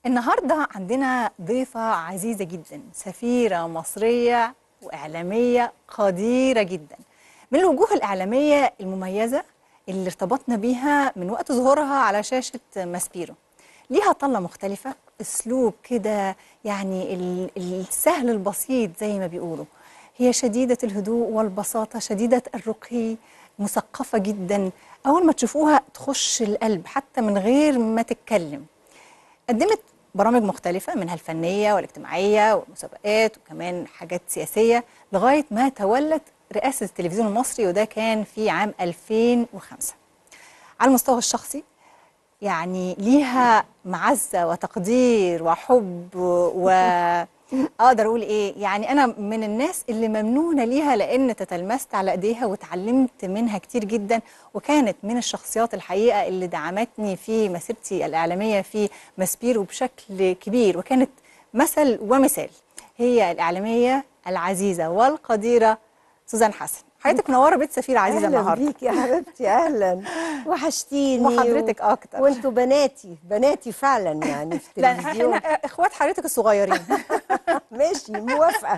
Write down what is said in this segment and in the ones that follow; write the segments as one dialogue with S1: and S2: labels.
S1: النهارده عندنا ضيفة عزيزة جدا سفيرة مصرية وإعلامية قديرة جدا من الوجوه الإعلامية المميزة اللي ارتبطنا بيها من وقت ظهورها على شاشة ماسبيرو ليها طلة مختلفة أسلوب كده يعني ال- السهل البسيط زي ما بيقولوا هي شديدة الهدوء والبساطة شديدة الرقي مثقفة جدا أول ما تشوفوها تخش القلب حتى من غير ما تتكلم قدمت برامج مختلفة منها الفنية والاجتماعية والمسابقات وكمان حاجات سياسية لغاية ما تولت رئاسة التلفزيون المصري وده كان في عام 2005 على المستوى الشخصي يعني ليها معزة وتقدير وحب وأقدر أقول إيه يعني أنا من الناس اللي ممنونة ليها لأن تتلمست على إيديها وتعلمت منها كتير جدا وكانت من الشخصيات الحقيقة اللي دعمتني في مسيرتي الإعلامية في ماسبيرو بشكل كبير وكانت مثل ومثال هي الإعلامية العزيزة والقديرة سوزان حسن حضرتك منوره بيت سفير عزيزه
S2: اهلا
S1: النهارده
S2: بيك يا حبيبتي اهلا وحشتيني
S1: وحضرتك
S2: و-
S1: اكتر
S2: وانتوا بناتي بناتي فعلا يعني في
S1: لا
S2: التلفزيون
S1: احنا اخوات حضرتك الصغيرين
S2: ماشي موافقه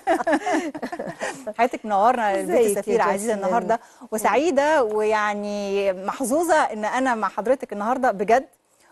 S1: حضرتك منورنا
S2: ازيك
S1: بيت
S2: يا
S1: السفير عزيزه
S2: جاسمين؟
S1: النهارده وسعيده ويعني محظوظه ان انا مع حضرتك النهارده بجد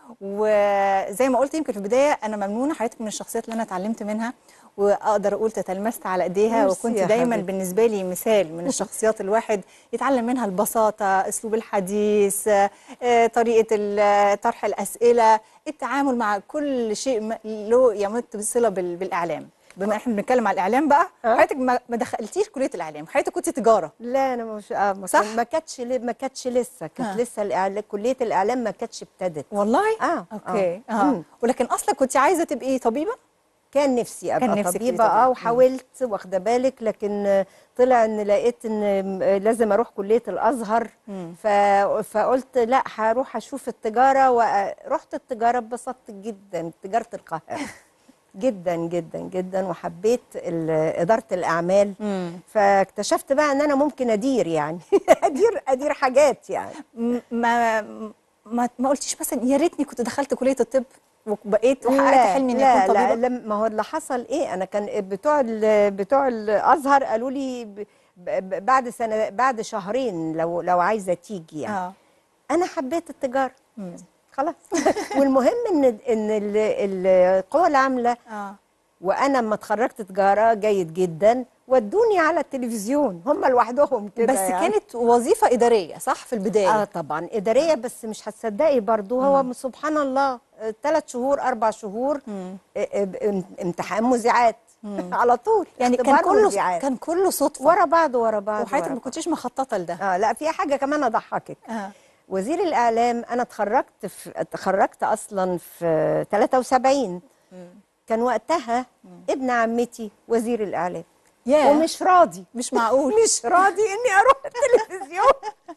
S1: وزي ما قلت يمكن في البدايه انا ممنونه حضرتك من الشخصيات اللي انا اتعلمت منها واقدر اقول تتلمست على ايديها
S2: ميرسي
S1: وكنت
S2: يا
S1: دايما
S2: حبيبتي.
S1: بالنسبه لي مثال من الشخصيات الواحد يتعلم منها البساطه اسلوب الحديث آه، طريقه ال- طرح الاسئله التعامل مع كل شيء م- له يمت بصله بال- بالاعلام بما احنا بنتكلم على الاعلام بقى
S2: أه.
S1: حضرتك ما ما دخلتيش كليه الاعلام حضرتك كنت تجاره
S2: لا انا مش آه ما,
S1: صح؟
S2: كان- ما كانتش ل- ما كانتش لسه كانت
S1: آه.
S2: لسه الإعلام كليه الاعلام ما كانتش ابتدت
S1: والله
S2: اه
S1: اوكي اه,
S2: مم.
S1: ولكن اصلا كنت عايزه تبقي طبيبه
S2: كان نفسي ابقى
S1: كان نفسك تبقي
S2: طبيبه
S1: طبيبة.
S2: اه وحاولت واخده بالك لكن آه، طلع ان لقيت ان آه، لازم اروح كليه الازهر
S1: مم.
S2: ف... فقلت لا هروح اشوف التجاره ورحت التجاره اتبسطت جدا تجاره القاهره جدا جدا جدا وحبيت ال- اداره الاعمال
S1: مم.
S2: فاكتشفت بقى ان انا ممكن ادير يعني ادير ادير حاجات يعني
S1: م- ما ما ما قلتيش مثلا يا ريتني كنت دخلت كليه الطب وبقيت وحققت
S2: لا
S1: حلمي اني
S2: لا
S1: اكون
S2: لا,
S1: طبيبه
S2: لا ما هو اللي حصل ايه انا كان بتوع ال- بتوع الازهر قالوا لي ب- ب- بعد سنه بعد شهرين لو لو عايزه تيجي يعني
S1: اه
S2: انا حبيت التجاره
S1: مم.
S2: خلاص والمهم ان ان ال- ال- القوى العامله
S1: اه
S2: وانا لما اتخرجت تجاره جيد جدا ودوني على التلفزيون هم لوحدهم كده
S1: بس
S2: يعني.
S1: كانت وظيفه اداريه صح في البدايه
S2: اه طبعا اداريه بس مش هتصدقي برضو هو سبحان الله ثلاث شهور اربع شهور
S1: مم.
S2: آه، آه، ام- امتحان مذيعات على طول
S1: يعني كان
S2: اختبار
S1: كله
S2: مذيعات.
S1: كان كله صدفه
S2: ورا بعض ورا بعض
S1: وحضرتك
S2: ورا
S1: ما كنتيش مخططه لده
S2: بعض. اه لا في حاجه كمان اضحكك
S1: اه
S2: وزير الاعلام انا اتخرجت في اتخرجت اصلا في 73 كان وقتها ابن عمتي وزير الاعلام
S1: ياه
S2: ومش راضي
S1: مش معقول
S2: مش راضي اني اروح التلفزيون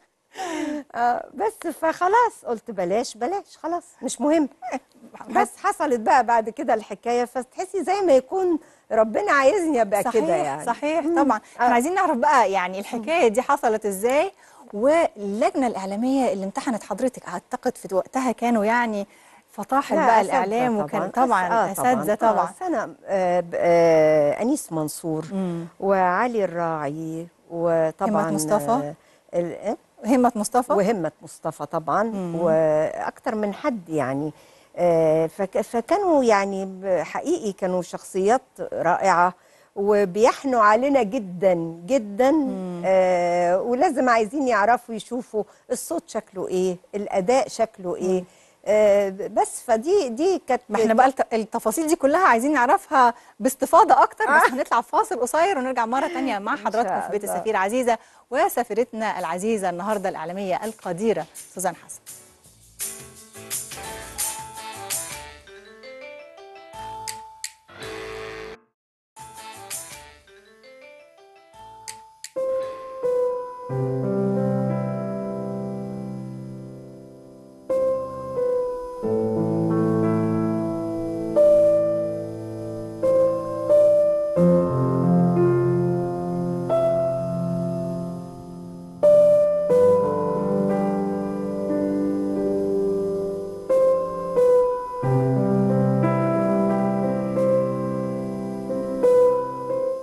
S2: آه بس فخلاص قلت بلاش بلاش خلاص مش مهم بس حصلت بقى بعد كده الحكايه فتحسي زي ما يكون ربنا عايزني ابقى
S1: صحيح
S2: كده يعني
S1: صحيح
S2: مم.
S1: طبعا احنا
S2: آه.
S1: عايزين نعرف بقى يعني الحكايه دي حصلت ازاي واللجنه الاعلاميه اللي امتحنت حضرتك اعتقد في وقتها كانوا يعني فطاحل
S2: لا،
S1: بقى
S2: أساتذة
S1: الاعلام وكان
S2: طبعاً.
S1: طبعا
S2: آه،
S1: اساتذه طبعا
S2: آه سنة آه ب- آه أنيس منصور
S1: مم.
S2: وعلي الراعي وطبعا
S1: همة مصطفى؟
S2: آه ال- إيه؟
S1: همة مصطفى
S2: وهمة مصطفى طبعا
S1: مم.
S2: وأكتر من حد يعني آه، فك- فكانوا يعني ب- حقيقي كانوا شخصيات رائعة وبيحنوا علينا جدا جدا آه ولازم عايزين يعرفوا يشوفوا الصوت شكله ايه الاداء شكله ايه آه بس فدي دي كانت
S1: ما احنا بقى الت- التفاصيل دي كلها عايزين نعرفها باستفاضه اكتر بس هنطلع فاصل قصير ونرجع مره تانية مع
S2: إن
S1: حضراتكم
S2: شاء
S1: في بيت
S2: الله.
S1: السفير عزيزه وسفيرتنا العزيزه النهارده الاعلاميه القديره سوزان حسن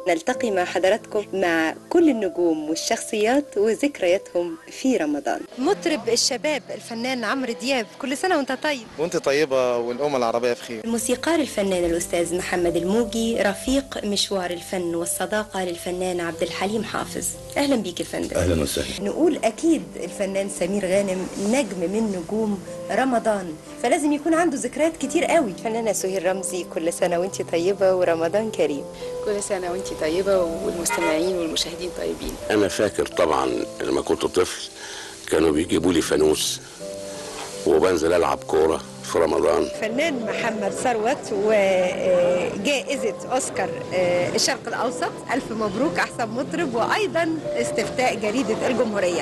S3: نلتقي مع حضراتكم مع كل النجوم والشخصيات وذكرياتهم في رمضان
S2: مطرب الشباب الفنان عمرو دياب كل سنه وانت طيب
S4: وانت طيبة والأمة العربية بخير
S3: الموسيقار الفنان الأستاذ محمد الموجي رفيق مشوار الفن والصداقة للفنان عبد الحليم حافظ أهلا بيك يا فندم
S5: اهلا وسهلا
S3: نقول أكيد الفنان سمير غانم نجم من نجوم رمضان فلازم يكون عنده ذكريات كتير قوي فنانة سهير رمزي كل سنة وانت طيبة ورمضان كريم
S6: كل سنة وانت طيبة والمستمعين والمشاهدين طيبين
S5: انا فاكر طبعا لما كنت طفل كانوا بيجيبوا لي فانوس وبنزل العب كوره في رمضان
S2: فنان محمد ثروت وجائزة أوسكار آه، الشرق الأوسط ألف مبروك أحسن مطرب وأيضا استفتاء جريدة الجمهورية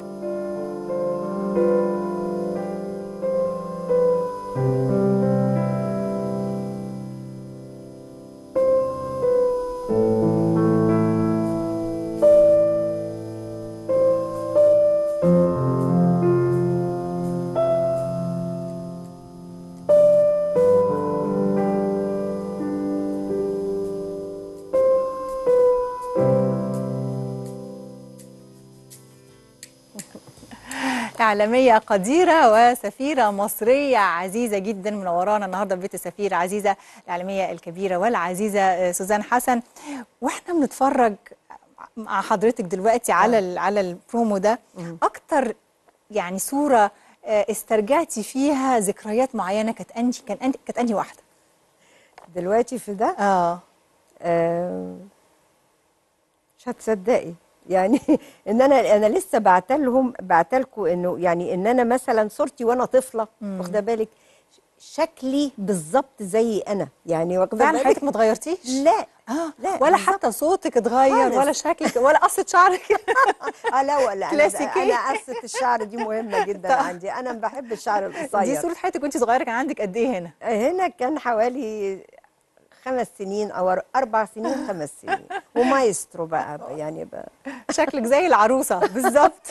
S1: إعلامية قديرة وسفيرة مصرية عزيزة جدا منورانا النهاردة في بيت السفيرة عزيزة الإعلامية الكبيرة والعزيزة آه، سوزان حسن وإحنا بنتفرج مع حضرتك دلوقتي على ال- على البرومو ده أكتر يعني صورة آه، استرجعتي فيها ذكريات معينة كانت أنهي كان أنهي- كانت أنهي واحدة؟
S2: دلوقتي في ده
S1: آه
S2: آه، مش هتصدقي يعني ان انا انا لسه بعتلهم بعتلكوا انه يعني ان انا مثلا صورتي وانا طفله واخده بالك شكلي بالظبط زي انا يعني واخده
S1: فعلا
S2: بالك
S1: حياتك ما اتغيرتيش؟
S2: لا
S1: آه
S2: لا
S1: ولا
S2: بالظبط.
S1: حتى صوتك اتغير
S2: خالص.
S1: ولا شكلك ولا قصة شعرك
S2: اه لا ولا انا
S1: كلاسيكية.
S2: انا قصه الشعر دي مهمه جدا
S1: طب.
S2: عندي انا بحب الشعر
S1: دي
S2: القصير
S1: صورة حياتك وانت صغيرة كان عندك قد ايه هنا؟
S2: هنا كان حوالي خمس سنين او اربع سنين خمس سنين ومايسترو بقى يعني بقى
S1: شكلك زي العروسة بالظبط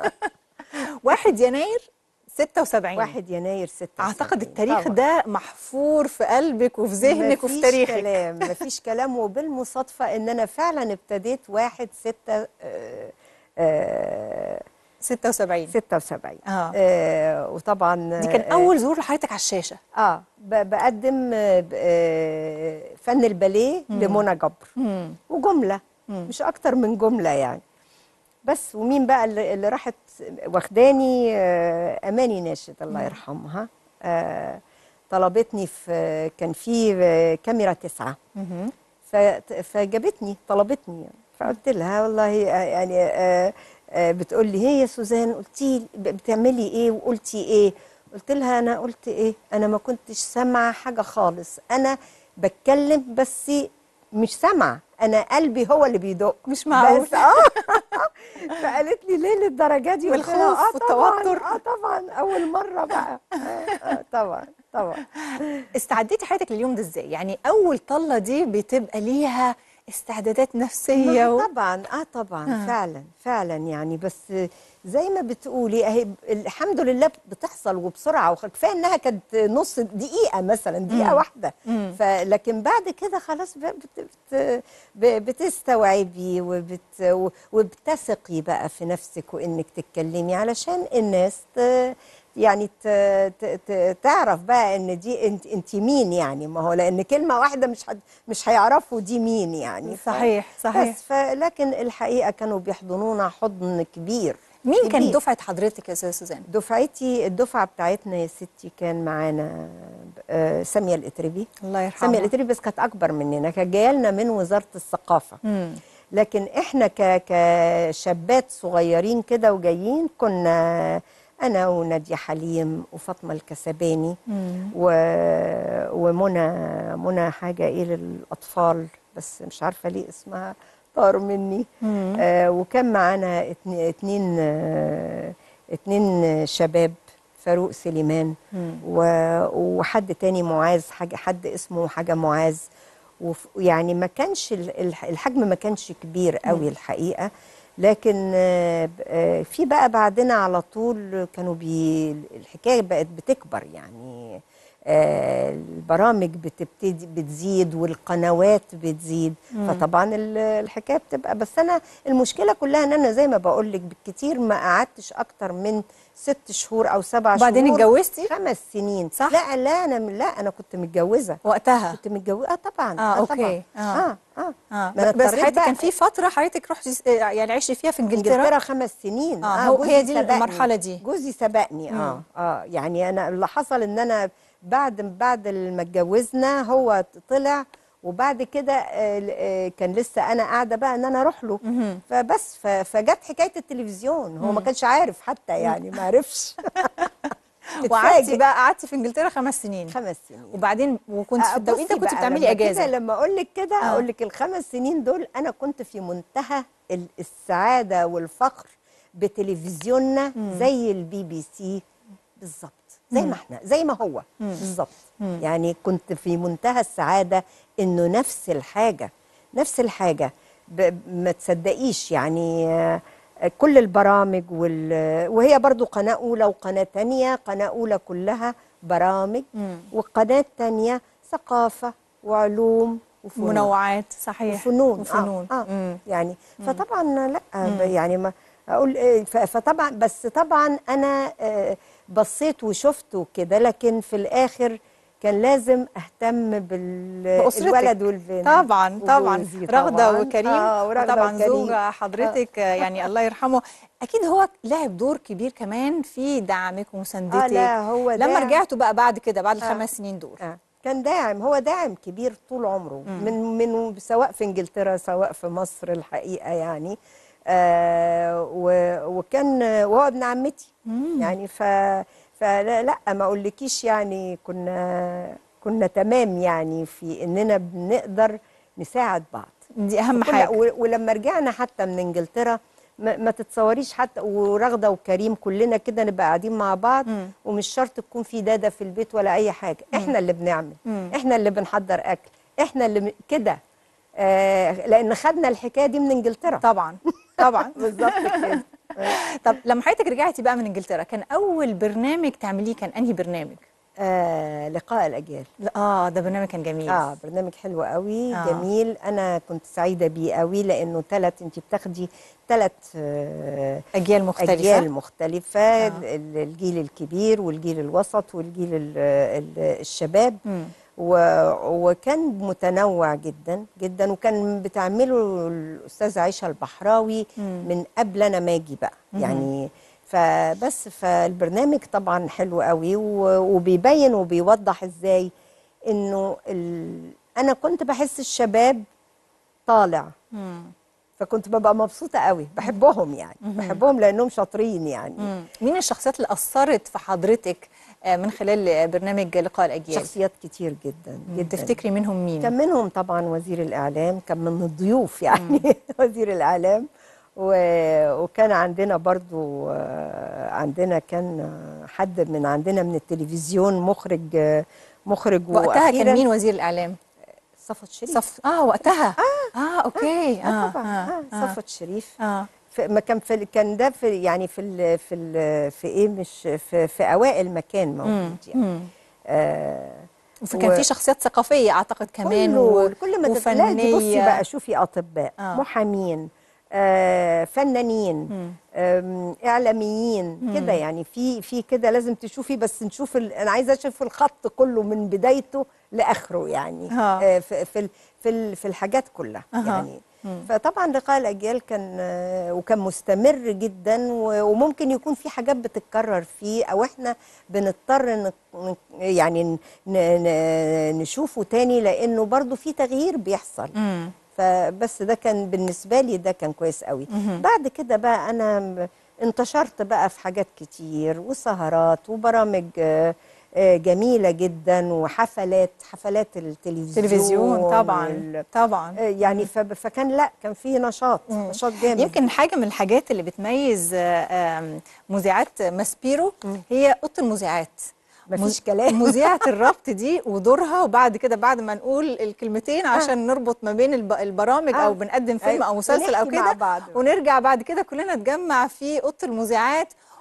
S1: 1 يناير 76
S2: 1 يناير 6
S1: اعتقد التاريخ ده محفور في قلبك وفي ذهنك وفي تاريخك
S2: كلام مفيش كلام وبالمصادفه ان انا فعلا ابتديت 1 6
S1: 76
S2: 76
S1: آه.
S2: آه وطبعا
S1: دي كان
S2: آه،
S1: اول ظهور لحضرتك على الشاشة
S2: اه ب- بقدم آه، ب- آه، فن الباليه لمنى جبر وجمله مش اكتر من جمله يعني بس ومين بقى اللي, اللي راحت واخداني آه، اماني ناشد الله يرحمها آه، طلبتني في كان في آه، كاميرا تسعة ف- فجابتني طلبتني يعني. فقلت لها والله آه، يعني آه، آه، بتقول لي هي يا سوزان قلتي بتعملي ايه وقلتي ايه قلت لها انا قلت ايه انا ما كنتش سامعه حاجه خالص انا بتكلم بس مش سامعه انا قلبي هو اللي بيدق
S1: مش معقول.
S2: بس اه فقالت لي ليه للدرجه دي قلت لها
S1: والخوف
S2: آه طبعاً،
S1: والتوتر.
S2: اه طبعا اول مره بقى آه آه طبعا طبعا
S1: استعديتي حياتك لليوم ده ازاي؟ يعني اول طلة دي بتبقى ليها استعدادات نفسية و...
S2: ما طبعا اه طبعا فعلا فعلا يعني بس زي ما بتقولي اهي ب- الحمد لله بتحصل وبسرعه وكفايه انها كانت نص دقيقه مثلا دقيقه واحده فلكن بعد كده خلاص ب- بت بت ب- بتستوعبي وبت وبتثقي بقى في نفسك وانك تتكلمي علشان الناس ت يعني ت ت ت تعرف بقى ان دي انت انت مين يعني ما هو لان كلمه واحده مش حد مش هيعرفوا دي مين يعني ف-
S1: صحيح، صحيح.
S2: بس فلكن الحقيقه كانوا بيحضنونا حضن كبير
S1: مين كان
S2: كبير.
S1: دفعة حضرتك يا استاذة سوزان؟
S2: دفعتي الدفعه بتاعتنا يا ستي كان معانا آه، ساميه الاتربي
S1: الله يرحمها.
S2: ساميه الاتربي بس كانت اكبر مننا كانت جايه لنا من وزاره الثقافه
S1: مم.
S2: لكن احنا ك كشابات صغيرين كده وجايين كنا انا وناديه حليم وفاطمه الكسباني و... ومنى منى حاجه ايه للاطفال بس مش عارفه ليه اسمها طار مني آه وكان معانا اتنين اتنين, آه اتنين شباب فاروق سليمان و... وحد تاني معاذ حاجه حد اسمه حاجه معاذ وف- يعني ما كانش ال- الح- الحجم ما كانش كبير قوي الحقيقه لكن آه، ب- آه، في بقى بعدنا على طول كانوا بي الحكايه بقت بتكبر يعني آه، البرامج بتبتدي بتزيد والقنوات بتزيد فطبعا ال- الحكايه بتبقى بس انا المشكله كلها ان انا زي ما بقول لك بالكتير ما قعدتش اكتر من ست شهور او سبع
S1: وبعدين
S2: شهور
S1: اتجوزتي؟
S2: خمس سنين
S1: صح؟
S2: لا لا انا لا انا كنت متجوزه
S1: وقتها
S2: كنت متجوزه اه طبعا
S1: آه،
S2: طبعا
S1: أوكي. آه.
S2: اه اه,
S1: اه
S2: ما أنا
S1: بس
S2: اضطريت
S1: حضرتك
S2: بقى-
S1: كان في فتره حضرتك رحتي س- يعني عشتي فيها في انجلترا,
S2: انجلترا خمس سنين
S1: آه، هو-
S2: جوزي
S1: هي دي
S2: سبقني.
S1: المرحلة دي.
S2: جوزي سبقني اه اه يعني انا اللي حصل ان انا بعد بعد ما اتجوزنا هو طلع وبعد كده آه، آه، كان لسه انا قاعده بقى ان انا اروح له فبس ف- فجت حكايه التلفزيون هو ما كانش عارف حتى يعني ما عرفش
S1: وقعدتي
S2: تتفاجئ.
S1: بقى قعدتي في انجلترا خمس سنين
S2: خمس سنين
S1: وبعدين وكنت في
S2: آه،
S1: التوقيت ده
S2: بصي
S1: كنت
S2: بقى
S1: بتعملي
S2: لما
S1: اجازه
S2: كده لما اقول لك كده
S1: آه.
S2: اقول لك الخمس سنين دول انا كنت في منتهى ال- السعاده والفخر بتلفزيوننا زي البي بي سي بالظبط زي ما احنا زي ما هو بالظبط يعني كنت في منتهى السعاده انه نفس الحاجه نفس الحاجه ب- ما تصدقيش يعني آه، كل البرامج وال... وهي برضو قناة أولى وقناة تانية قناة أولى كلها برامج وقناة تانية ثقافة وعلوم وفنون
S1: منوعات صحيح
S2: وفنون
S1: وفنون
S2: آه. آه.
S1: مم.
S2: يعني فطبعا لا ب- يعني ما اقول إيه، ف- فطبعا بس طبعا انا آه، بصيت وشفته كده لكن في الاخر كان لازم اهتم
S1: بأسرتك.
S2: بالولد والبنت
S1: طبعا طبعا
S2: وجوزي
S1: رغده
S2: طبعاً.
S1: وكريم
S2: آه ورغده
S1: وطبعا
S2: وكريم.
S1: زوج حضرتك آه. يعني الله يرحمه اكيد هو لعب دور كبير كمان في دعمك ومساندتك
S2: آه لا هو
S1: لما
S2: داعم.
S1: رجعتوا بقى بعد كده بعد
S2: آه.
S1: الخمس سنين دول
S2: آه. كان داعم هو داعم كبير طول عمره من من سواء في انجلترا سواء في مصر الحقيقه يعني آه و- وكان وهو ابن عمتي يعني ف فلا لا ما اقولكيش يعني كنا كنا تمام يعني في اننا بنقدر نساعد بعض
S1: دي اهم
S2: كنا-
S1: حاجه
S2: و- ولما رجعنا حتى من انجلترا ما, ما تتصوريش حتى ورغده وكريم كلنا كده نبقى قاعدين مع بعض ومش شرط تكون في داده في البيت ولا اي حاجه احنا اللي بنعمل احنا اللي بنحضر اكل احنا اللي م- كده آه لان خدنا الحكايه دي من انجلترا
S1: طبعا طبعا
S2: بالظبط كده
S1: طب لما حضرتك رجعتي بقى من انجلترا كان اول برنامج تعمليه كان انهي برنامج
S2: آه لقاء الاجيال
S1: لا، اه ده برنامج كان جميل
S2: اه برنامج حلو قوي
S1: آه.
S2: آه. جميل انا كنت سعيده بيه قوي لانه ثلاث انت بتاخدي ثلاث آه
S1: اجيال مختلفه
S2: أجيال مختلفة آه. الجيل الكبير والجيل الوسط والجيل ال ال الشباب
S1: مم.
S2: و وكان متنوع جدا جدا وكان بتعمله الأستاذة عائشة البحراوي من قبل أنا ما أجي بقى يعني فبس فالبرنامج طبعا حلو قوي و- وبيبين وبيوضح ازاي انه ال... انا كنت بحس الشباب طالع
S1: مم.
S2: فكنت ببقى مبسوطه قوي بحبهم يعني بحبهم لانهم شاطرين يعني
S1: مم. مين الشخصيات اللي اثرت في حضرتك آه، من خلال برنامج لقاء الاجيال
S2: شخصيات كتير جدا جدا
S1: تفتكري منهم مين
S2: كان منهم طبعا وزير الاعلام كان من الضيوف يعني وزير الاعلام و... وكان عندنا برضو آه، عندنا كان آه، حد من عندنا من التلفزيون مخرج آه، مخرج
S1: وقتها كان
S2: وأخيراً
S1: مين وزير الاعلام
S2: صفوت شريف
S1: صف اه وقتها اه, آه اوكي
S2: آه
S1: اه
S2: طبعا
S1: اه,
S2: آه صفوت شريف
S1: آه.
S2: في ما كان في كان ده في يعني في ال في ال في ايه مش في, في اوائل مكان موجود يعني
S1: مم.
S2: آه
S1: وكان
S2: و-
S1: في شخصيات ثقافيه اعتقد كمان
S2: كله
S1: و...
S2: كل ما تف- لا دي بصي
S1: وفنيه
S2: بقى شوفي اطباء
S1: آه.
S2: آه. محامين آه فنانين آم، اعلاميين كده يعني في في كده لازم تشوفي بس نشوف ال... انا عايزه اشوف الخط كله من بدايته لاخره يعني
S1: آه.
S2: آه في في ال- في ال- في الحاجات كلها
S1: أها.
S2: يعني فطبعا لقاء الاجيال كان آه، وكان مستمر جدا و- وممكن يكون في حاجات بتتكرر فيه او احنا بنضطر ن- ن- يعني ن- ن- نشوفه تاني لانه برضو في تغيير بيحصل
S1: مم.
S2: فبس ده كان بالنسبه لي ده كان كويس قوي بعد كده بقى انا م- انتشرت بقى في حاجات كتير وسهرات وبرامج آه، آه، جميله جدا وحفلات حفلات التلفزيون
S1: تلفزيون طبعا
S2: وال-
S1: طبعا
S2: آه، يعني فب- فكان لا كان في نشاط نشاط جامد
S1: يمكن حاجه من الحاجات اللي بتميز آه، آم، مذيعات ماسبيرو هي اوضه المذيعات
S2: مفيش
S1: مز-
S2: كلام.
S1: مذيعه الربط دي ودورها وبعد كده بعد ما نقول الكلمتين عشان نربط ما بين الب- البرامج
S2: آه.
S1: او بنقدم فيلم
S2: أيوة.
S1: او مسلسل او
S2: ونحكي مع
S1: كده
S2: بعض.
S1: ونرجع بعد كده كلنا نتجمع في اوضه المذيعات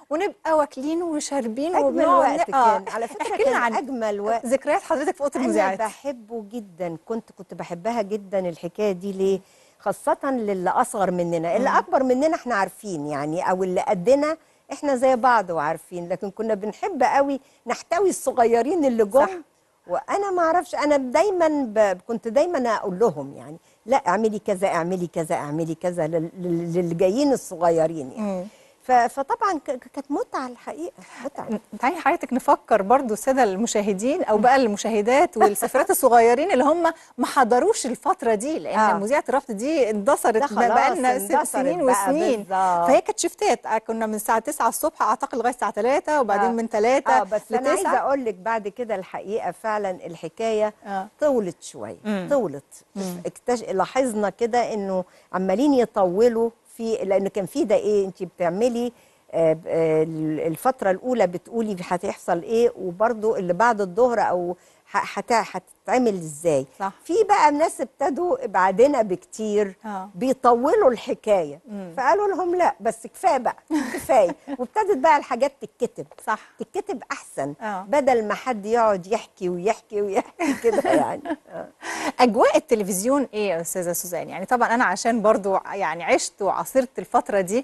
S1: ونبقى واكلين وشاربين
S2: اجمل
S1: وبنقعد
S2: وقت
S1: ن- آه،
S2: كان على فكره
S1: احكي
S2: كان
S1: لنا عن
S2: اجمل وقت
S1: ذكريات حضرتك في اوضه
S2: انا
S1: المذيعات
S2: بحبه جدا كنت كنت بحبها جدا الحكايه دي ليه خاصه للي اصغر مننا اللي اكبر مننا احنا عارفين يعني او اللي قدنا احنا زي بعض وعارفين لكن كنا بنحب قوي نحتوي الصغيرين اللي
S1: صح.
S2: جم وانا ما اعرفش انا دايما ب... كنت دايما اقول لهم يعني لا اعملي كذا اعملي كذا اعملي كذا لل- لل- للي جايين الصغيرين يعني ف... فطبعا ك... كانت متعه الحقيقه متعه
S1: تعالي حضرتك نفكر برضو الساده المشاهدين او بقى المشاهدات والسفرات الصغيرين اللي هم ما حضروش الفتره دي لان
S2: آه.
S1: مذيعه الرفض دي
S2: ده
S1: اندثرت
S2: خلاص
S1: بقى لنا ست
S2: اندثرت
S1: سنين
S2: بقى
S1: وسنين
S2: بالظبط.
S1: فهي كانت شفتات آه، كنا من الساعه 9 الصبح اعتقد لغايه الساعه 3 وبعدين
S2: آه.
S1: من 3
S2: اه بس انا عايزه
S1: لتسعة
S2: اقول لك بعد كده الحقيقه فعلا الحكايه
S1: آه.
S2: طولت شويه
S1: مم.
S2: طولت اكتش... لاحظنا كده انه عمالين يطولوا في لان كان في ده ايه انت بتعملي آه، ب- آه، الفتره الاولى بتقولي هتحصل ايه وبرضو اللي بعد الظهر او ه- هت- هتتعمل ازاي
S1: صح.
S2: في بقى ناس ابتدوا بعدنا بكتير
S1: آه.
S2: بيطولوا الحكايه فقالوا لهم لا بس كفايه بقى كفايه وابتدت بقى الحاجات تتكتب
S1: صح
S2: تتكتب احسن
S1: آه.
S2: بدل ما حد يقعد يحكي ويحكي ويحكي كده يعني آه.
S1: اجواء التلفزيون ايه يا استاذه سوزان يعني طبعا انا عشان برضو يعني عشت وعاصرت الفتره دي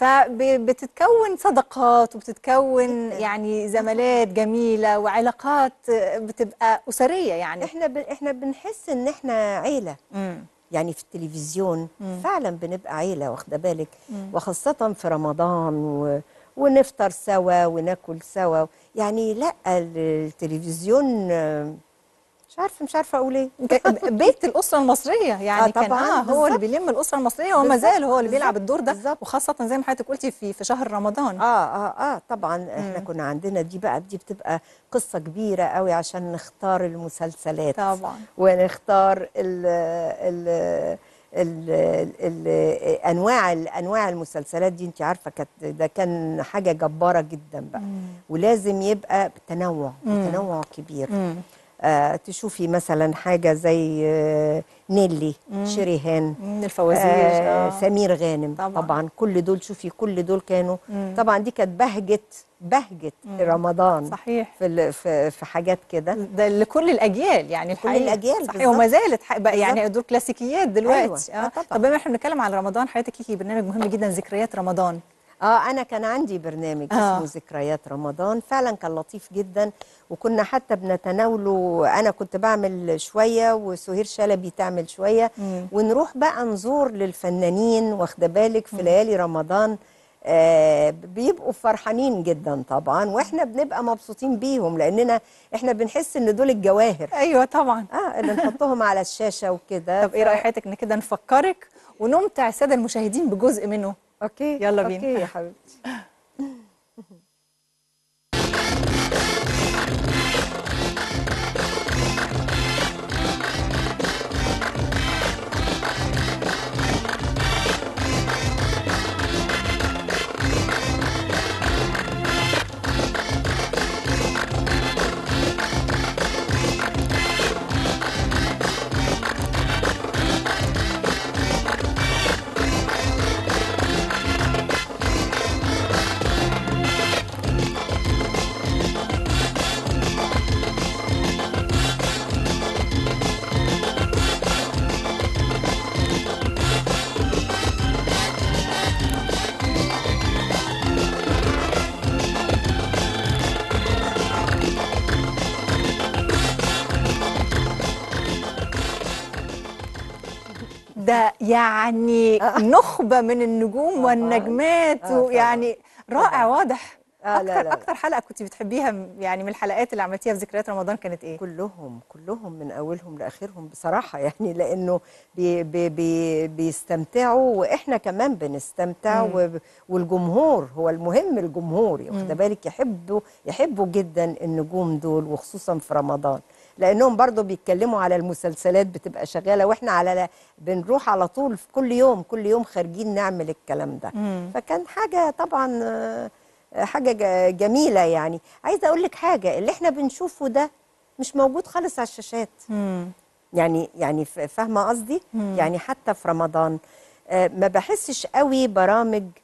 S1: فبتتكون صداقات وبتتكون يعني زمالات جميله وعلاقات بتبقى اسريه يعني
S2: احنا ب... احنا بنحس ان احنا عيله
S1: مم.
S2: يعني في التلفزيون فعلا بنبقى عيله واخده بالك وخاصه في رمضان و... ونفطر سوا وناكل سوا يعني لا التلفزيون آه، مش عارفه مش عارفه اقول ايه
S1: ك- بيت الاسره المصريه يعني
S2: آه
S1: كان
S2: طبعاً،
S1: اه هو اللي
S2: بالظبط.
S1: بيلم الاسره المصريه وما
S2: بالظبط،
S1: زال هو اللي بيلعب
S2: بالظبط،
S1: الدور ده
S2: بالظبط.
S1: وخاصه زي ما حضرتك قلتي في في شهر رمضان
S2: اه اه اه طبعا احنا كنا عندنا دي بقى دي بتبقى قصه كبيره قوي عشان نختار المسلسلات
S1: طبعا
S2: ونختار ال ال ال ال انواع انواع المسلسلات دي انت عارفه كانت ده كان حاجه جباره جدا بقى ولازم يبقى بتنوع بتنوع كبير
S1: مم.
S2: آه تشوفي مثلا حاجه زي آه نيلي شريهان
S1: من الفوازير
S2: آه
S1: آه.
S2: سمير غانم
S1: طبعاً.
S2: طبعا. طبعا كل دول شوفي كل دول كانوا طبعا دي كانت بهجه بهجه رمضان
S1: صحيح
S2: في ال- في في حاجات كده
S1: ده لكل الاجيال يعني
S2: لكل
S1: الحقيقة.
S2: الأجيال
S1: صحيح
S2: بالظبط.
S1: وما زالت ح- بقى يعني
S2: بالظبط.
S1: دول كلاسيكيات دلوقتي
S2: أيوة. آه طبعاً.
S1: طب بما احنا بنتكلم على رمضان حضرتك ليكي برنامج مهم جدا ذكريات رمضان
S2: اه انا كان عندي برنامج
S1: آه.
S2: اسمه ذكريات رمضان فعلا كان لطيف جدا وكنا حتى بنتناوله انا كنت بعمل شويه وسهير شلبي تعمل شويه
S1: مم.
S2: ونروح بقى نزور للفنانين واخده بالك في ليالي رمضان آه بيبقوا فرحانين جدا طبعا واحنا بنبقى مبسوطين بيهم لاننا احنا بنحس ان دول الجواهر
S1: ايوه طبعا
S2: اه اللي نحطهم على الشاشه وكده
S1: طب ايه
S2: ف-
S1: راي حضرتك ان كده نفكرك ونمتع الساده المشاهدين بجزء منه
S2: اوكي
S1: يلا بينا.
S2: اوكي يا حبيبتي
S1: ده يعني نخبه من النجوم
S2: طبعاً.
S1: والنجمات
S2: آه،
S1: ويعني رائع واضح
S2: آه، لا،
S1: اكتر
S2: لا، لا.
S1: اكتر حلقه كنت بتحبيها م- يعني من الحلقات اللي عملتيها في ذكريات رمضان كانت ايه
S2: كلهم كلهم من اولهم لاخرهم بصراحه يعني لانه بي بي بي بيستمتعوا واحنا كمان بنستمتع و- والجمهور هو المهم الجمهور واخده بالك يحبوا يحبوا جدا النجوم دول وخصوصا في رمضان لانهم برضو بيتكلموا على المسلسلات بتبقى شغاله واحنا على بنروح على طول في كل يوم كل يوم خارجين نعمل الكلام ده فكان حاجه طبعا آه، حاجه ج- جميله يعني عايزه اقول لك حاجه اللي احنا بنشوفه ده مش موجود خالص على الشاشات يعني يعني ف- فاهمه قصدي يعني حتى في رمضان آه، ما بحسش قوي برامج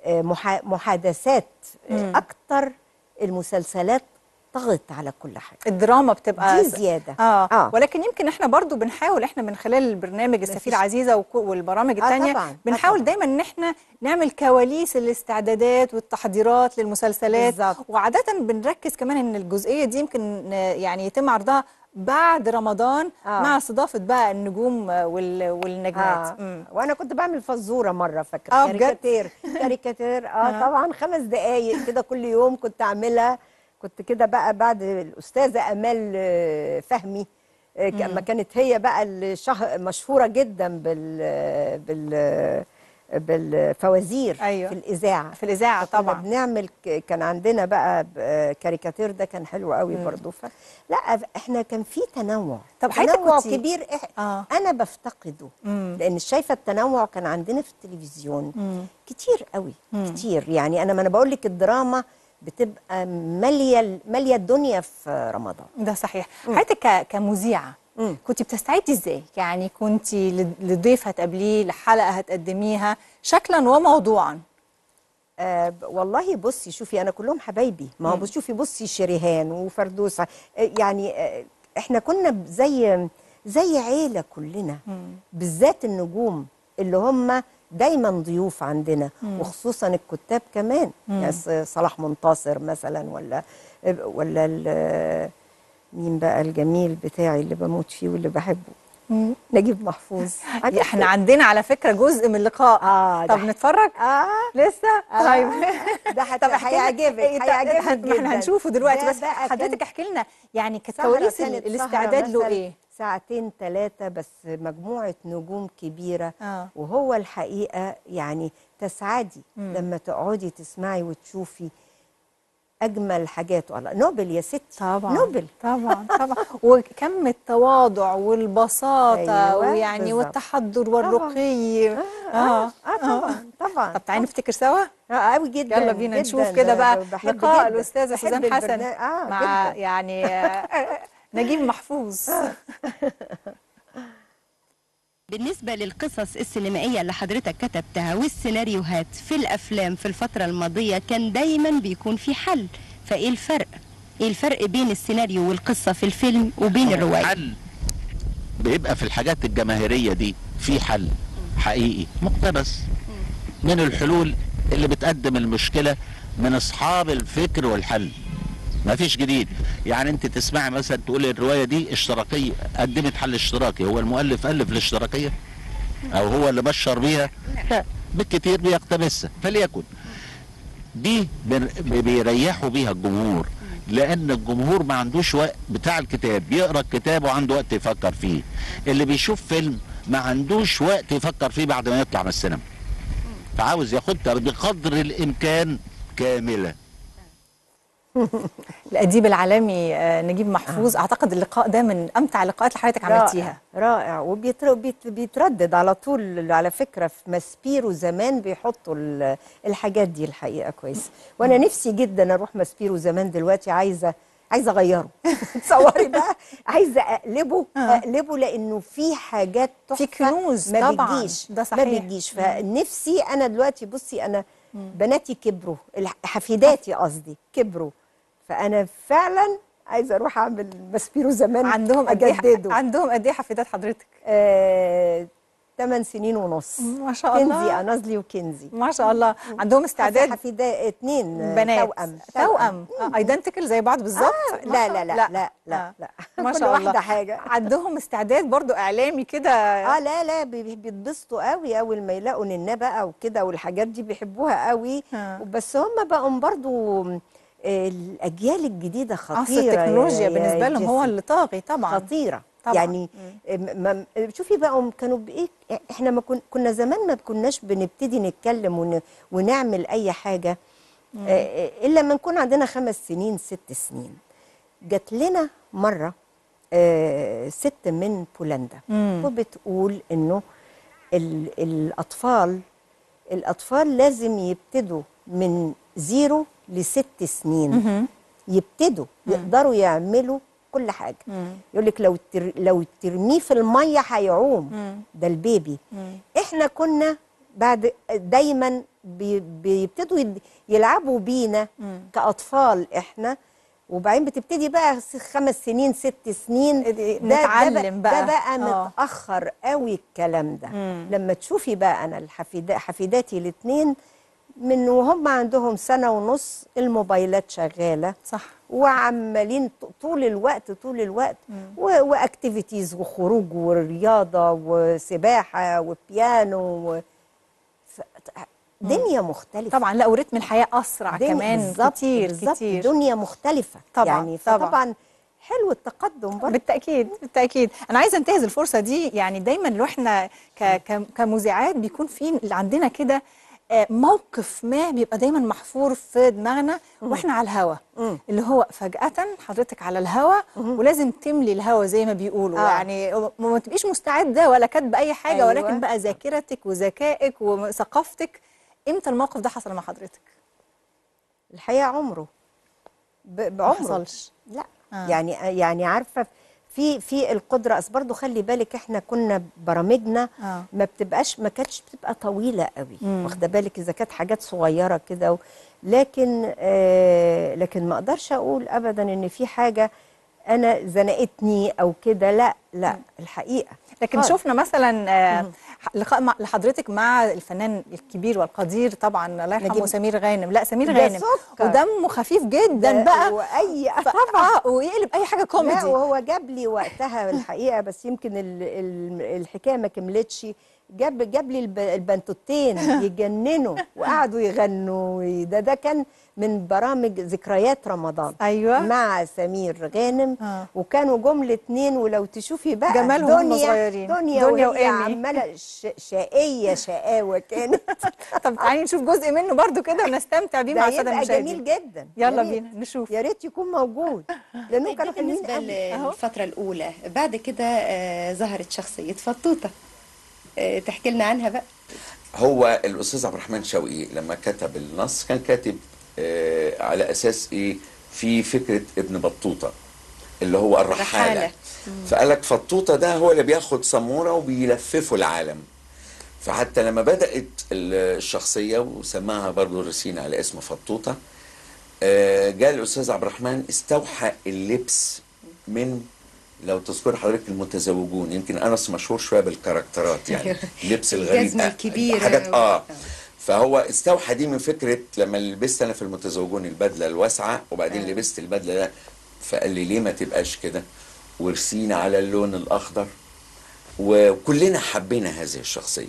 S2: آه، محا- محادثات آه، اكتر المسلسلات طغت على كل حاجه
S1: الدراما بتبقى
S2: دي زيادة.
S1: اه,
S2: آه.
S1: ولكن يمكن احنا برضو بنحاول احنا من خلال البرنامج السفيرة عزيزة وك- والبرامج
S2: آه
S1: التانية
S2: طبعاً، آه
S1: بنحاول
S2: طبعاً.
S1: دايما ان احنا نعمل كواليس الاستعدادات والتحضيرات للمسلسلات
S2: بالظبط.
S1: وعادة بنركز كمان ان الجزئية دي يمكن آه، يعني يتم عرضها بعد رمضان
S2: آه.
S1: مع استضافة بقى النجوم آه، وال- والنجمات
S2: آه.
S1: مم.
S2: وانا كنت بعمل فزوره مره فاكره
S1: آه، بجد؟
S2: كاريكاتير كاريكاتير اه طبعا خمس دقايق كده كل يوم كنت اعملها كنت كده بقى بعد الاستاذه امال آه، فهمي آه، لما كانت هي بقى الشه... مشهوره جدا بال بال بالفوازير
S1: أيوة.
S2: في الاذاعه
S1: في الإذاعة
S2: كنا
S1: طبعا
S2: بنعمل ك- كان عندنا بقى ب- آه، كاريكاتير ده كان حلو قوي برضه ف... لا احنا كان في تنوع
S1: طب حضرتك
S2: تنوع
S1: كنتي-
S2: كبير إح...
S1: آه.
S2: انا بفتقده
S1: مم.
S2: لان شايفه التنوع كان عندنا في التلفزيون
S1: مم.
S2: كتير قوي كتير يعني انا ما انا بقول لك الدراما بتبقى ماليه ماليه الدنيا في رمضان
S1: ده صحيح حضرتك ك- كمذيعه
S2: مم.
S1: كنت بتستعدي ازاي يعني كنت لضيف هتقابليه لحلقه هتقدميها شكلا وموضوعا
S2: آه ب- والله بصي شوفي انا كلهم حبايبي ما هو بص- شوفي بصي شريهان وفردوسه آه يعني آه احنا كنا ب- زي زي عيله كلنا بالذات النجوم اللي هم دايما ضيوف عندنا وخصوصا الكتاب كمان يعني ص- صلاح منتصر مثلا ولا ولا ال- مين بقى الجميل بتاعي اللي بموت فيه واللي بحبه نجيب محفوظ
S1: احنا عندنا على فكره جزء من اللقاء
S2: آه،
S1: طب
S2: ده-
S1: نتفرج
S2: اه
S1: لسه
S2: آه.
S1: طيب
S2: ده هت-
S1: طب احكي لنا-
S2: هيعجبك
S1: إيه، طب
S2: هيعجبك
S1: ما احنا
S2: جدا
S1: هنشوفه دلوقتي
S2: ده
S1: بس
S2: بقى كان
S1: حضرتك احكي لنا يعني كانت
S2: سهرة
S1: كواليس
S2: كانت
S1: الاستعداد
S2: سهرة
S1: له
S2: مثلاً
S1: ايه
S2: ساعتين ثلاثة بس مجموعة نجوم كبيرة
S1: آه.
S2: وهو الحقيقة يعني تسعدي لما تقعدي تسمعي وتشوفي أجمل حاجات والله نوبل يا ستي
S1: طبعا
S2: نوبل
S1: طبعا طبعا وكم التواضع والبساطه
S2: أيوة،
S1: ويعني
S2: بالظبط.
S1: والتحضر والرقي
S2: آه, آه, آه طبعا طبعا
S1: طب تعالي نفتكر سوا
S2: آه قوي جدا
S1: يلا بينا
S2: جداً.
S1: نشوف كده
S2: ب-
S1: بقى
S2: بحب
S1: لقاء
S2: جداً.
S1: الاستاذه
S2: بحب
S1: سوزان حسن
S2: البرنامج. آه
S1: مع
S2: جداً.
S1: يعني آه، نجيب محفوظ
S3: بالنسبة للقصص السينمائية اللي حضرتك كتبتها والسيناريوهات في الأفلام في الفترة الماضية كان دايما بيكون في حل فإيه الفرق؟ إيه الفرق بين السيناريو والقصة في الفيلم وبين الرواية؟
S7: حل بيبقى في الحاجات الجماهيرية دي في حل حقيقي مقتبس من الحلول اللي بتقدم المشكلة من أصحاب الفكر والحل ما فيش جديد يعني انت تسمعي مثلا تقول الرواية دي اشتراكية قدمت حل اشتراكي هو المؤلف ألف الاشتراكية أو هو اللي بشر بيها لا بالكتير بيقتبسها فليكن دي بن- بيريحوا بيها الجمهور لان الجمهور ما عندوش وقت بتاع الكتاب بيقرا الكتاب وعنده وقت يفكر فيه اللي بيشوف فيلم ما عندوش وقت يفكر فيه بعد ما يطلع من السينما فعاوز ياخدها بقدر الامكان كامله
S1: الاديب العالمي آه، نجيب محفوظ اعتقد اللقاء ده من امتع اللقاءات اللي حضرتك عملتيها
S2: رائع رائع وبيتردد على طول على فكره في ماسبيرو زمان بيحطوا ال- الحاجات دي الحقيقه كويس وانا نفسي جدا اروح ماسبيرو زمان دلوقتي عايزه عايزه اغيره تصوري بقى عايزه اقلبه اقلبه لانه في حاجات
S1: في
S2: تحفه
S1: كنوز
S2: ما
S1: طبعاً،
S2: بتجيش
S1: ده
S2: ما
S1: صحيح.
S2: بتجيش فنفسي انا دلوقتي بصي انا بناتي كبروا الح- حفيداتي قصدي كبروا فانا فعلا عايزه اروح اعمل ماسبيرو زمان
S1: عندهم قد ايه
S2: اجدده
S1: عندهم قد ايه حفيدات حضرتك
S2: آه، 8 سنين ونص
S1: ما شاء الله.
S2: كنزي انازلي وكنزي
S1: ما شاء الله عندهم استعداد
S2: حفيدة اتنين آه،
S1: بنات
S2: توأم
S1: توأم ايدنتيكال زي بعض بالظبط
S2: آه
S1: ما
S2: لا
S1: شاء-
S2: لا لا لا لا لا
S1: ما
S2: كل
S1: شاء الله
S2: واحدة حاجة
S1: عندهم استعداد برضو اعلامي كده
S2: اه لا لا بي- بيتبسطوا قوي اول ما يلاقوا ننا بقى وكده والحاجات دي بيحبوها قوي
S1: آه.
S2: بس هم بقوا برضو آه، الاجيال الجديده خطيره
S1: اصل التكنولوجيا
S2: يا- يا
S1: بالنسبه لهم هو
S2: جيسي.
S1: اللي طاغي طبعا
S2: خطيره
S1: طبعاً.
S2: يعني ما شوفي بقى هم كانوا بايه احنا ما كن كنا زمان ما كناش بنبتدي نتكلم ون ونعمل اي حاجه آه، الا لما نكون عندنا خمس سنين ست سنين جات لنا مره آه، ست من بولندا وبتقول انه ال- الاطفال الاطفال لازم يبتدوا من زيرو لست سنين يبتدوا يقدروا يعملوا كل حاجه يقول لك لو تر... لو ترميه في الميه هيعوم ده البيبي احنا كنا بعد دايما بي بيبتدوا يد- يلعبوا بينا كاطفال احنا وبعدين بتبتدي بقى س- خمس سنين ست سنين ده
S1: نتعلم
S2: ده
S1: بقى.
S2: بقى, ده بقى
S1: آه.
S2: متاخر قوي الكلام ده لما تشوفي بقى انا الحفيدا حفيداتي الاثنين من وهم عندهم سنه ونص الموبايلات شغاله
S1: صح
S2: وعمالين ط- طول الوقت طول الوقت و- واكتيفيتيز وخروج ورياضه وسباحه وبيانو و... ف... دنيا مختلفه
S1: طبعا لا ورتم الحياه اسرع
S2: دنيا-
S1: كمان
S2: بالظبط-
S1: كتير
S2: بالظبط
S1: كتير
S2: دنيا مختلفه
S1: طبعاً،
S2: يعني
S1: طبعاً.
S2: فطبعا حلو التقدم برضه
S1: بالتاكيد بالتاكيد انا عايزه انتهز الفرصه دي يعني دايما لو احنا ك- ك- كمذيعات بيكون في اللي عندنا كده آه، موقف ما بيبقى دايما محفور في دماغنا واحنا على الهوا اللي هو فجأة حضرتك على الهوا ولازم تملي الهوا زي ما بيقولوا
S2: آه.
S1: يعني ما- ما تبقيش مستعدة ولا كاتبة أي حاجة
S2: أيوة.
S1: ولكن بقى ذاكرتك وذكائك وثقافتك امتى الموقف ده حصل مع حضرتك؟
S2: الحقيقه عمره ب...
S1: ما
S2: بعمره
S1: حصلش
S2: لا
S1: آه.
S2: آه. يعني يعني عارفه في في القدره اصل برضه خلي بالك احنا كنا برامجنا
S1: آه.
S2: ما بتبقاش ما كانتش بتبقى طويله قوي واخده بالك اذا كانت حاجات صغيره كده و... لكن آه لكن ما اقدرش اقول ابدا ان في حاجه انا زنقتني او كده لا لا الحقيقه
S1: لكن
S2: خالص.
S1: شفنا مثلا آه، لقاء مع لحضرتك مع الفنان الكبير والقدير طبعا الله يرحمه
S2: نجيب-
S1: سمير غانم لا سمير
S2: ده
S1: غانم
S2: سكر.
S1: ودمه خفيف جدا بقى
S2: واي
S1: ف- اه ويقلب اي حاجه
S2: لا
S1: كوميدي
S2: وهو جاب لي وقتها الحقيقه بس يمكن ال- ال- الحكايه ما كملتش جاب جاب لي الب- البنتوتين يجننوا وقعدوا يغنوا وي- ده ده كان من برامج ذكريات رمضان
S1: أيوة.
S2: مع سمير غانم
S1: آه.
S2: وكانوا جمله اتنين ولو تشوفي بقى
S1: جمالهم وهم
S2: دنيا
S1: صغيرين.
S2: دنيا,
S1: دنيا
S2: دنيا وهي
S1: وإيمي.
S2: عماله ش- شقيه شقاوه كانت
S1: طب تعالي نشوف جزء منه برضو كده ونستمتع بيه مع
S2: ده
S1: الساده
S2: يبقى
S1: المشاهدين
S2: جميل جدا
S1: يلا
S2: يا ريت.
S1: بينا نشوف
S2: يا ريت يكون موجود لانه كانوا حلوين
S3: بالنسبة
S2: قوي
S3: للفترة الأولى بعد كده آه، ظهرت شخصية فطوطة آه، تحكي لنا عنها بقى
S8: هو الاستاذ عبد الرحمن شوقي لما كتب النص كان كاتب آه على اساس ايه في فكره ابن بطوطه اللي هو الرحاله
S3: رحالة.
S8: فقال لك فطوطه ده هو اللي بياخد سموره وبيلففه العالم فحتى لما بدات الشخصيه وسماها برضه رسين على اسم فطوطه آه جاء الاستاذ عبد الرحمن استوحى اللبس من لو تذكر حضرتك المتزوجون يمكن انس مشهور شويه بالكاركترات يعني اللبس الغريب
S3: الجزمة
S8: آه،
S3: الكبيرة
S8: حاجات
S3: و-
S8: اه فهو استوحى دي من فكره لما لبست انا في المتزوجون البدله الواسعه وبعدين
S3: آه.
S8: لبست البدله ده فقال لي ليه ما تبقاش كده ورسينا على اللون الاخضر وكلنا حبينا هذه الشخصيه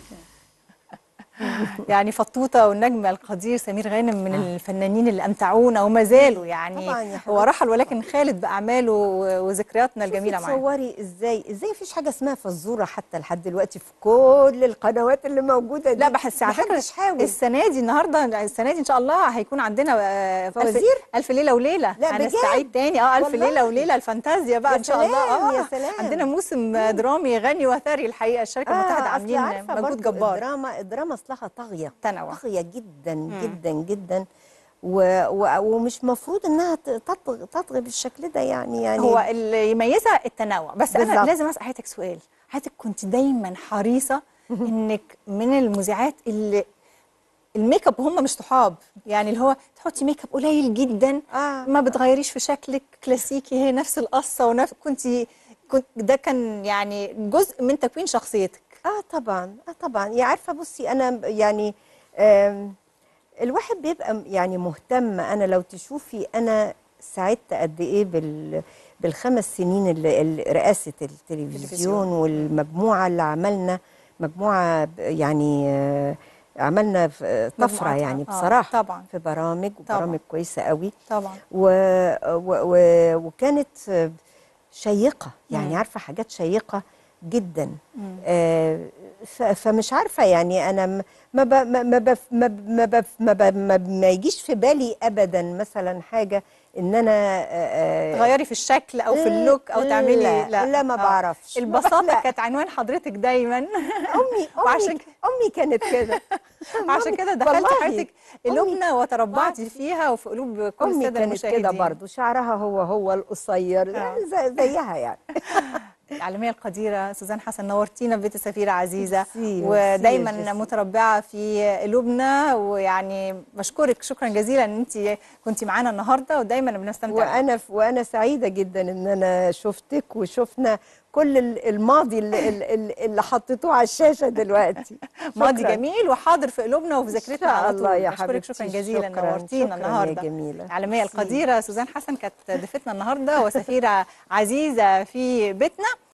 S1: يعني فطوطه والنجم القدير سمير غانم من الفنانين اللي امتعونا وما زالوا يعني
S2: طبعاً يا
S1: هو
S2: حبيبتي.
S1: رحل ولكن خالد باعماله و- وذكرياتنا الجميله معاه
S2: تصوري ازاي ازاي مفيش حاجه اسمها فزوره حتى لحد دلوقتي في كل القنوات اللي موجوده دي
S1: لا بس على فكره
S2: محدش حاول
S1: السنه دي النهارده السنه دي ان شاء الله هيكون عندنا آه،
S2: فوازير؟
S1: ألف, الف ليله وليله
S2: لا، بجد؟
S1: هنستعيد تاني اه الف
S2: والله؟
S1: ليله وليله الفانتازيا بقى
S2: يا
S1: ان شاء الله
S2: سلام،
S1: اه
S2: يا سلام.
S1: عندنا موسم درامي غني وثري الحقيقه الشركه المتحده
S2: أصل
S1: عاملين
S2: عارفة
S1: مجهود
S2: برضو
S1: جبار
S2: الدراما الدراما اصلها طاغيه
S1: تنوع.
S2: طاغيه جدا جدا جدا و... و... ومش مفروض انها ت- تطغى تطغى بالشكل ده يعني يعني
S1: هو اللي يميزها التنوع بس انا
S2: بالظبط.
S1: لازم اسال حضرتك سؤال حضرتك كنت دايما حريصه انك من المذيعات اللي الميك اب هم مش صحاب يعني اللي هو تحطي ميك اب قليل جدا
S2: آه.
S1: ما بتغيريش في شكلك كلاسيكي هي نفس القصه ونفس كنت كنت ده كان يعني جزء من تكوين شخصيتك
S2: اه طبعا اه طبعا يا عارفه بصي انا يعني آم، الواحد بيبقى يعني مهتم انا لو تشوفي انا سعدت قد ايه بال بالخمس سنين اللي اللي رئاسه التلفزيون
S1: التلفزيون.
S2: والمجموعه اللي عملنا مجموعه ب- يعني آه، عملنا ف- آه، طفره
S1: مجموعة،
S2: يعني
S1: آه،
S2: بصراحه
S1: طبعاً.
S2: في برامج
S1: طبعاً.
S2: وبرامج كويسه قوي
S1: طبعا
S2: و... و... و... وكانت شيقة يعني عارفة حاجات شيقة جدا آه ف... فمش عارفة يعني أنا م- ما ب... ما ما بف... ما ب... ما, بف... ما, ب... ما, ب... ما يجيش في بالي أبدا مثلا حاجة إن أنا آه آه،
S1: تغيري في الشكل او في اللوك او
S2: لا،
S1: تعملي
S2: لا، ما بعرفش.
S1: البساطه
S2: لا.
S1: كانت عنوان حضرتك دايما
S2: أمي
S1: وعشان
S2: أمي
S1: كده-
S2: أمي كانت كده
S1: عشان كده دخلتي
S2: والله.
S1: حضرتك
S2: أمي-
S1: قلوبنا وتربعتي فيها وفي قلوب كل
S2: أمي
S1: الساده
S2: كانت كده
S1: المشاهدين
S2: برضو شعرها هو هو القصير يعني زي- زيها يعني
S1: الاعلاميه القديره سوزان حسن نورتينا في بيت السفيره عزيزه
S2: ميرسي، ميرسي يا
S1: ودايما
S2: جيسي.
S1: متربعه في قلوبنا ويعني بشكرك شكرا جزيلا ان انت كنت معانا النهارده ودايما بنستمتع
S2: وانا وانا سعيده جدا ان انا شفتك وشفنا كل ال- الماضي اللي, اللي, اللي حطيتوه على الشاشه دلوقتي
S1: ماضي
S2: شكراً.
S1: جميل وحاضر في قلوبنا وفي
S2: إن
S1: ذاكرتنا
S2: شاء
S1: على
S2: الله
S1: طول
S2: يا
S1: بشكرك
S2: حبيبتي،
S1: شكرا جزيلا
S2: شكراً،
S1: نورتينا
S2: شكراً يا
S1: النهارده
S2: جميلة.
S1: الإعلامية
S2: ميرسي.
S1: القديرة سوزان حسن كانت ضيفتنا النهارده وسفيرة عزيزة في بيتنا